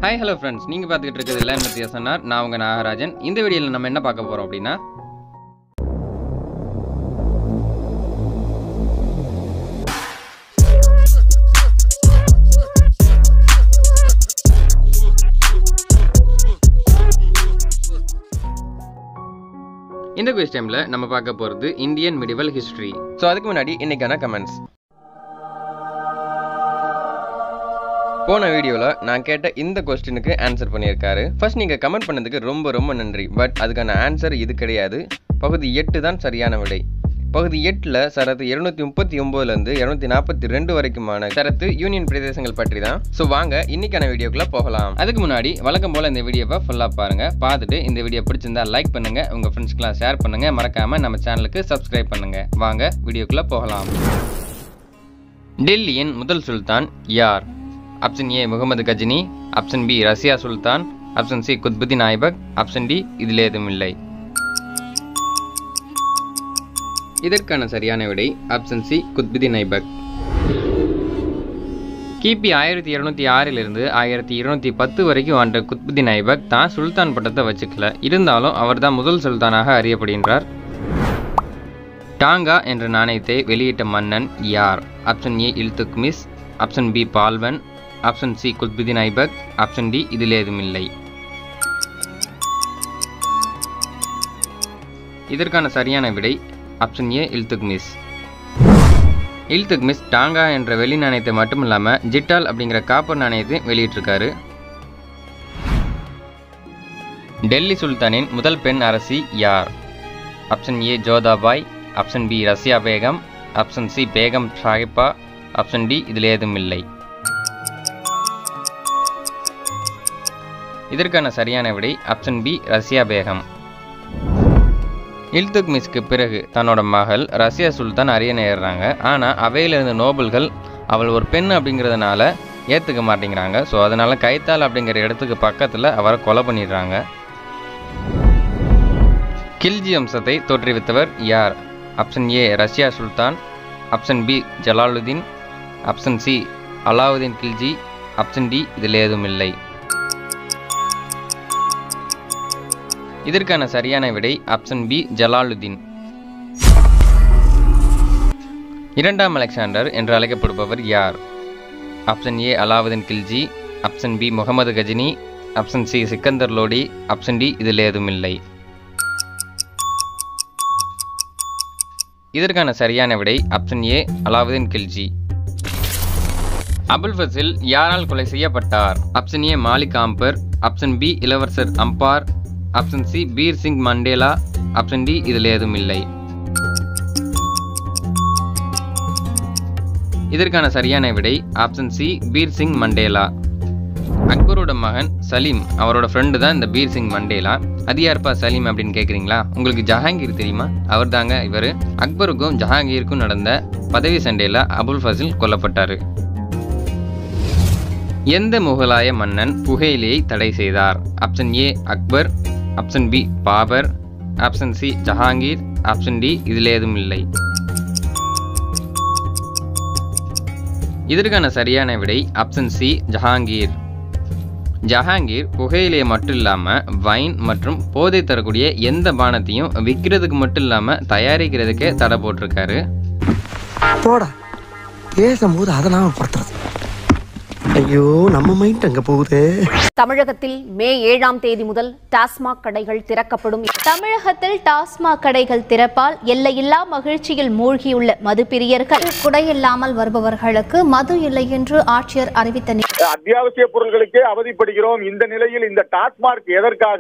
hi hello friends நீங்கள் பார்த்துக்கிட்டு இருக்கிறது லேண்ட் வித்தியாசனார் நான் உங்கள் நாகராஜன் இந்த வீடியோவில் நம்ம என்ன பார்க்க போகிறோம் அப்படின்னா இந்த குவிஸ் டைமில் நம்ம பார்க்க போகிறது இந்தியன் மிடிவல் ஹிஸ்ட்ரி ஸோ அதுக்கு முன்னாடி இன்னைக்கான கமெண்ட்ஸ் போன வீடியோவில் நான் கேட்ட இந்த கொஸ்டினுக்கு ஆன்சர் பண்ணியிருக்காரு ஃபர்ஸ்ட் நீங்கள் கமெண்ட் பண்ணதுக்கு ரொம்ப ரொம்ப நன்றி பட் அதுக்கான ஆன்சர் இது கிடையாது பகுதி எட்டு தான் சரியான விடை பகுதி எட்டில் சரத்து இருநூத்தி முப்பத்தி ஒம்போதுலேருந்து இரநூத்தி நாற்பத்தி ரெண்டு வரைக்குமான சரத்து யூனியன் பிரதேசங்கள் பற்றி தான் ஸோ வாங்க இன்னைக்கான வீடியோக்குள்ள போகலாம் அதுக்கு முன்னாடி வழக்கம் போல் இந்த வீடியோவை ஃபுல்லாக பாருங்க பார்த்துட்டு இந்த வீடியோ பிடிச்சிருந்தா லைக் பண்ணுங்க உங்க ஃப்ரெண்ட்ஸ்க்கெலாம் ஷேர் பண்ணுங்க மறக்காம நம்ம சேனலுக்கு சப்ஸ்கிரைப் பண்ணுங்க வாங்க வீடியோக்குள்ள போகலாம் டெல்லியின் முதல் சுல்தான் யார் option A Muhammad Ghazni option B Razia Sultan option C Qutbuddin Aibak option D இதில் ஏதும் இல்லை இதற்கான சரியான விடை ஆப்ஷன் சி குத்புதீன் ஐபக் கிபி ஆயிரத்தி இருநூத்தி ஆறிலிருந்து ஆயிரத்தி இருநூத்தி பத்து வரைக்கும் ஆண்ட குத்புதீன் ஐபக் தான் சுல்தான் பட்டத்தை வச்சுக்கல இருந்தாலும் அவர் தான் முதல் சுல்தானாக அறியப்படுகின்றார் டாங்கா என்ற நாணயத்தை வெளியிட்ட மன்னன் யார் option A Iltutmish option B Balban option C Qutbuddin Aibak option D இதில் ஏதும் இல்லை இதற்கான சரியான விடை ஆப்ஷன் ஏ இல்துக்மிஸ் இல்துக்மிஸ் டாங்கா என்ற வெள்ளி நாணயத்தை மட்டும் இல்லாமல் ஜிட்டால் அப்படிங்கிற காப்பர் நாணயத்தை வெளியிட்டிருக்காரு டெல்லி சுல்தானின் முதல் பெண் அரசி யார் option A Jodhabai option B Razia Begum option C Begum Sahiba option D இதில் ஏதும் இல்லை இதற்கான சரியான விடை ஆப்ஷன் பி ரஷ்யா பேகம் இல்துக்மிஸ்க்கு பிறகு தன்னோட மகள் ரஷ்யா சுல்தான் அறிய நேர்றாங்க ஆனால் அவையில் இருந்த நோபல்கள் அவள் ஒரு பெண் அப்படிங்கிறதுனால ஏற்றுக்க மாட்டேங்கிறாங்க ஸோ அதனால் கைத்தால் அப்படிங்கிற இடத்துக்கு பக்கத்தில் அவரை கொலை பண்ணிடுறாங்க கில்ஜி வம்சத்தை தோற்றுவித்தவர் யார் option A Razia Sultan option B Jalaluddin option C Alauddin Khilji option D இதில் ஏதும் இல்லை இதற்கான சரியான விடை ஆப்ஷன் பி ஜலாலுதீன் இரண்டாம் அலெக்சாண்டர் என்று அழைக்கப்படுபவர் யார் option A Alauddin Khilji option B Muhammad Ghazni option C Sikandar Lodi option D இதில் ஏதும் இல்லை இதற்கான சரியான விடை ஆப்ஷன் ஏ அலாவுதீன் கில்ஜி அபுல் ஃபசில் யாரால் கொலை செய்யப்பட்டார் option A Malik Ambar option B இளவரசர் Ambar option C Bir Singh Mandela option D இதில் ஏதும் இல்லை இதற்கான சரியான விடை ஆப்ஷன் சி பீர் சிங் மண்டேலா அக்பரோட மகன் சலீம் அவரோட ஃப்ரெண்டு தான் இந்த பீர் சிங் மண்டேலா அது யாருப்பா சலீம் அப்படின்னு கேட்குறீங்களா உங்களுக்கு ஜஹாங்கீர் தெரியுமா அவர் தாங்க இவர் அக்பருக்கும் ஜஹாங்கீருக்கும் நடந்த பதவி சண்டையில் அபுல் ஃபசில் கொல்லப்பட்டார் எந்த முகலாய மன்னன் புகையிலையை தடை செய்தார் option A Akbar option B Babur option C Jahangir option D இதில் ஏதும் இல்லை இதற்கான சரியான விடை ஆப்ஷன் சி ஜஹாங்கீர் ஜஹாங்கீர் புகையிலையை மட்டும் இல்லாமல் வைன் மற்றும் போதை தரக்கூடிய எந்த பானத்தையும் விற்கிறதுக்கு மட்டும் இல்லாமல் தயாரிக்கிறதுக்கே தடை போட்டிருக்காரு போடா பேசும்போது அதை நாம படுத்துறது ஐயோ நம்ம மைண்ட் அங்க போகுது தமிழகத்தில் மே ஏழாம் தேதி முதல் டாஸ்மாக் கடைகள் திறக்கப்படும் தமிழகத்தில் டாஸ்மாக் கடைகள் திறப்பால் எல்லையில்லா மகிழ்ச்சியில் மூழ்கியுள்ள மதுப்பிரியர்கள் குடையில்லாமல் வருபவர்களுக்கு மது இல்லை என்று ஆட்சியர் அறிவித்த நி- அத்தியாவசிய பொருட்களுக்கே அவதிப்படுகிறோம் இந்த நிலையில் இந்த டாஸ்மார்க் எதற்காக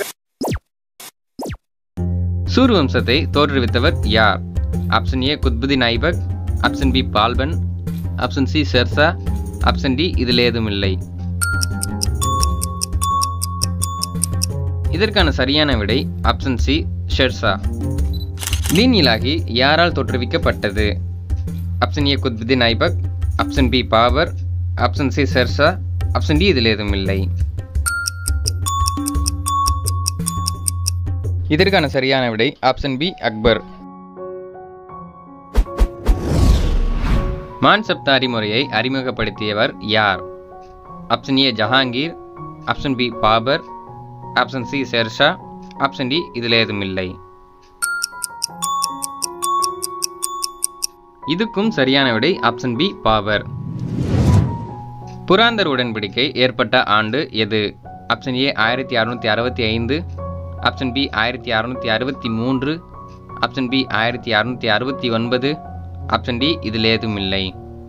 சூர் வம்சத்தை தோற்றுவித்தவர் யார் option A Qutbuddin Aibak option B Balban option C Sher Shah option D இதில் ஏதும் இல்லை இதற்கான சரியான விடை ஆப்ஷன் சி ஷெர்ஷா தீன் இலாகி யாரால் தோற்றுவிக்கப்பட்டது option A Qutbuddin Aibak option B Babur option C Sher Shah option D இதில் ஏதும் இல்லை இதற்கான சரியான விடை ஆப்ஷன் பி அக்பர் மான்சப்தாரி முறையை அறிமுகப்படுத்தியவர் யார் option A Jahangir option B Babur option C Sher Shah option D இதில் ஏதும் இல்லை இதுக்கும் சரியான விடை ஆப்ஷன் பி பாபர் புராந்தர் உடன்படிக்கை ஏற்பட்ட ஆண்டு எது ஆப்ஷன் ஏ ஆயிரத்தி அறுநூற்றி அறுபத்தி ஐந்து ஆப்ஷன் பி ஆயிரத்தி அறுநூற்றி அறுபத்தி மூன்று ஆப்ஷன் பி ஆயிரத்தி அறுநூற்றி அறுபத்தி ஒன்பது ஆப்ஷன் டி இதில் ஏதும் இல்லை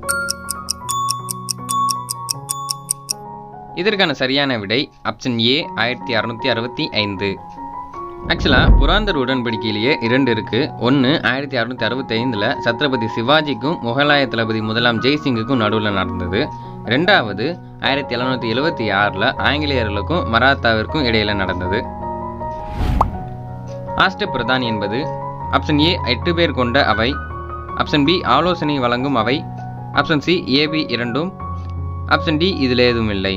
இதற்கான சரியான விடை ஆப்ஷன் ஏ ஆயிரத்தி அறுநூற்றி அறுபத்தி ஐந்து ஆக்சுவலாக புராந்தர் உடன்படிக்கையிலேயே இரண்டு இருக்கு ஒன்று ஆயிரத்தி அறுநூற்றி அறுபத்தி ஐந்தில் சத்ரபதி சிவாஜிக்கும் முகலாய தளபதி முதலாம் ஜெய்சிங்குக்கும் நடுவில் நடந்தது ரெண்டாவது ஆயிரத்தி எழுநூற்றி எழுபத்தி ஆறில் ஆங்கிலேயர்களுக்கும் மராத்தாவிற்கும் இடையில நடந்தது ஆஷ்ட பிரதான் என்பது ஆப்ஷன் ஏ எட்டு பேர் கொண்ட அவை ஆப்ஷன் பி ஆலோசனை வழங்கும் அவை ஆப்ஷன் சி ஏபி இரண்டும் ஆப்ஷன் டி இதில் ஏதும் இல்லை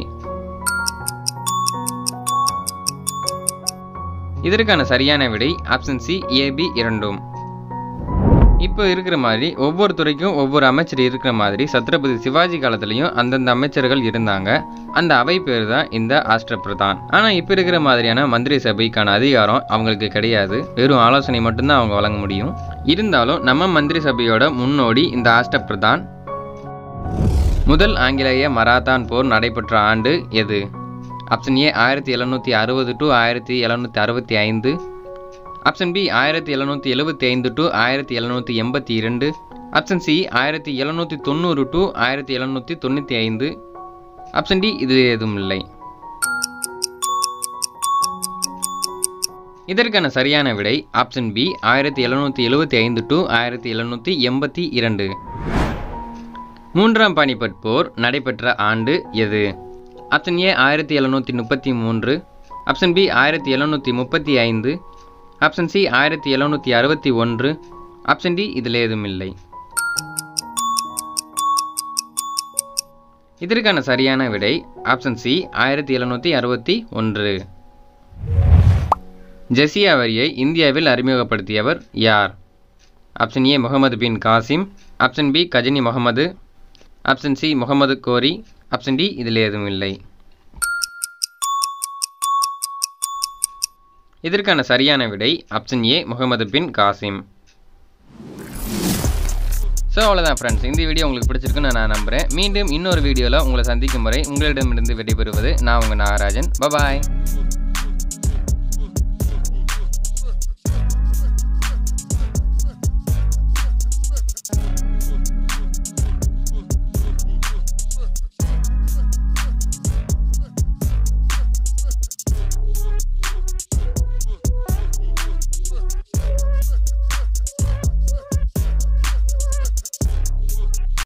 இதற்கான சரியான விடை ஆப்ஷன் சி ஏபி இரண்டும் இப்போ இருக்கிற மாதிரி ஒவ்வொரு துறைக்கும் ஒவ்வொரு அமைச்சர் இருக்கிற மாதிரி சத்ரபதி சிவாஜி காலத்துலேயும் அந்தந்த அமைச்சர்கள் இருந்தாங்க அந்த அவை பேர் தான் இந்த ஆஷ்டிர பிரதான் ஆனால் இப்போ இருக்கிற மாதிரியான மந்திரி சபைக்கான அதிகாரம் அவங்களுக்கு கிடையாது வெறும் ஆலோசனை மட்டும்தான் அவங்க வழங்க முடியும் இருந்தாலும் நம்ம மந்திரி சபையோட முன்னோடி இந்த ஆஷ்ட பிரதான் முதல் ஆங்கிலேய மராத்தான் போர் நடைபெற்ற ஆண்டு எது ஆப்ஷன் ஏ ஆயிரத்தி எழுநூற்றி அறுபது டு ஆயிரத்தி எழுநூற்றி அறுபத்தி ஐந்து ஆப்ஷன் பி ஆயிரத்தி எழுநூற்றி எழுபத்தி ஐந்து டு ஆயிரத்தி எழுநூற்றி எண்பத்தி இரண்டு ஆப்ஷன் சி ஆயிரத்தி எழுநூற்றி தொண்ணூறு டு ஆயிரத்தி எழுநூற்றி தொண்ணூற்றி ஐந்து ஆப்ஷன் டி இது எதுவும் இல்லை இதற்கான சரியான விடை ஆப்ஷன் பி ஆயிரத்தி எழுநூற்றி எழுபத்தி ஐந்து டு ஆயிரத்தி எழுநூற்றி எண்பத்தி இரண்டு மூன்றாம் பானிபட் போர் நடைபெற்ற ஆண்டு எது ஆப்ஷன் ஏ ஆயிரத்தி எழுநூற்றி முப்பத்தி மூன்று ஆப்ஷன் பி ஆயிரத்தி எழுநூற்றி முப்பத்தி ஐந்து ஆப்ஷன் சி ஆயிரத்தி எழுநூற்றி அறுபத்தி ஒன்று ஆப்ஷன் டி இதில் ஏதும் இல்லை இதற்கான சரியான விடை ஆப்ஷன் சி ஆயிரத்தி எழுநூற்றி அறுபத்தி ஒன்று ஜெசியா வரியை இந்தியாவில் அறிமுகப்படுத்தியவர் யார் option A Muhammad bin Qasim option B Ghazni Muhammad option C Muhammad Ghori option D இதில் ஏதும் இல்லை இதற்கான சரியான விடை option A Muhammad bin Qasim so அவ்வளோதான் ஃப்ரெண்ட்ஸ் இந்த வீடியோ உங்களுக்கு பிடிச்சிருக்குன்னு நான் நம்புகிறேன் மீண்டும் இன்னொரு வீடியோவில் உங்களை சந்திக்கும் வரை உங்களிடமிருந்து விடைபெறுவது நான் உங்கள் நாகராஜன் பபாய்